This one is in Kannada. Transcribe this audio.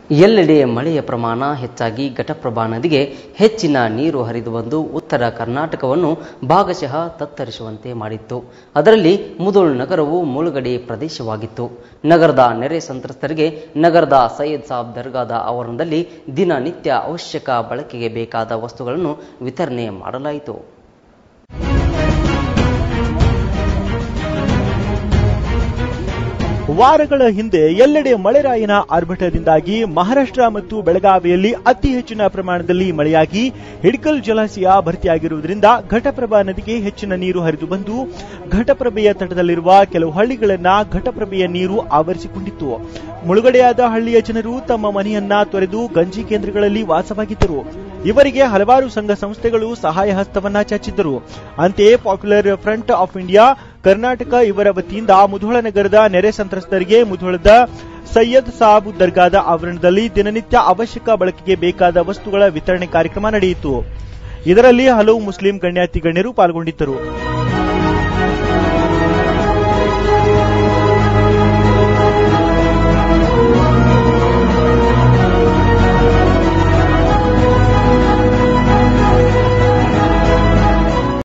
ಎಲ್ಲೆಡೆ ಮಳೆಯ ಪ್ರಮಾಣ ಹೆಚ್ಚಾಗಿ ಘಟಪ್ರಭಾ ನದಿಗೆ ಹೆಚ್ಚಿನ ನೀರು ಹರಿದು ಬಂದು ಉತ್ತರ ಕರ್ನಾಟಕವನ್ನು ಭಾಗಶಃ ತತ್ತರಿಸುವಂತೆ ಮಾಡಿತ್ತು ಅದರಲ್ಲಿ ಮುದೋಳ್ ನಗರವು ಮುಳುಗಡೆ ಪ್ರದೇಶವಾಗಿತ್ತು ನಗರದ ನೆರೆ ಸಂತ್ರಸ್ತರಿಗೆ ನಗರದ ಸೈಯದ್ ಸಾಬ್ ದರ್ಗಾದ ಆವರಣದಲ್ಲಿ ದಿನನಿತ್ಯ ಅವಶ್ಯಕ ಬಳಕೆಗೆ ಬೇಕಾದ ವಸ್ತುಗಳನ್ನು ವಿತರಣೆ ಮಾಡಲಾಯಿತು ವಾರಗಳ ಹಿಂದೆ ಎಲ್ಲೆಡೆ ಮಳೆರಾಯನ ಆರ್ಭಟದಿಂದಾಗಿ ಮಹಾರಾಷ್ಟ್ರ ಮತ್ತು ಬೆಳಗಾವಿಯಲ್ಲಿ ಅತಿ ಹೆಚ್ಚಿನ ಪ್ರಮಾಣದಲ್ಲಿ ಮಳೆಯಾಗಿ ಹಿಡ್ಕಲ್ ಜಲಾಶಯ ಭರ್ತಿಯಾಗಿರುವುದರಿಂದ ಘಟಪ್ರಭಾ ನದಿಗೆ ಹೆಚ್ಚಿನ ನೀರು ಹರಿದು ಬಂದು ಘಟಪ್ರಭೆಯ ತಟದಲ್ಲಿರುವ ಕೆಲವು ಹಳ್ಳಿಗಳನ್ನ ಘಟಪ್ರಭೆಯ ನೀರು ಆವರಿಸಿಕೊಂಡಿತ್ತು ಮುಳುಗಡೆಯಾದ ಹಳ್ಳಿಯ ಜನರು ತಮ್ಮ ಮನೆಯನ್ನ ತೊರೆದು ಗಂಜಿ ಕೇಂದ್ರಗಳಲ್ಲಿ ವಾಸವಾಗಿದ್ದರು ಇವರಿಗೆ ಹಲವಾರು ಸಂಘ ಸಂಸ್ಥೆಗಳು ಸಹಾಯ ಹಸ್ತವನ್ನ ಚಾಚಿದ್ದರು ಅಂತೆಯೇ popular front of India Karnataka ಇವರ ವತಿಯಿಂದ ಮುಧೋಳ ನಗರದ ನೆರೆ ಸಂತ್ರಸ್ತರಿಗೆ ಮುಧೋಳದ ಸೈಯದ್ ಸಾಬ್ ದರ್ಗಾದ ಆವರಣದಲ್ಲಿ ದಿನನಿತ್ಯ ಅವಶ್ಯಕ ಬಳಕೆಗೆ ಬೇಕಾದ ವಸ್ತುಗಳ ವಿತರಣೆ ಕಾರ್ಯಕ್ರಮ ನಡೆಯಿತು ಇದರಲ್ಲಿ ಹಲವು ಮುಸ್ಲಿಂ ಗಣ್ಯಾತಿ ಗಣ್ಯರು ಪಾಲ್ಗೊಂಡಿದ್ದರು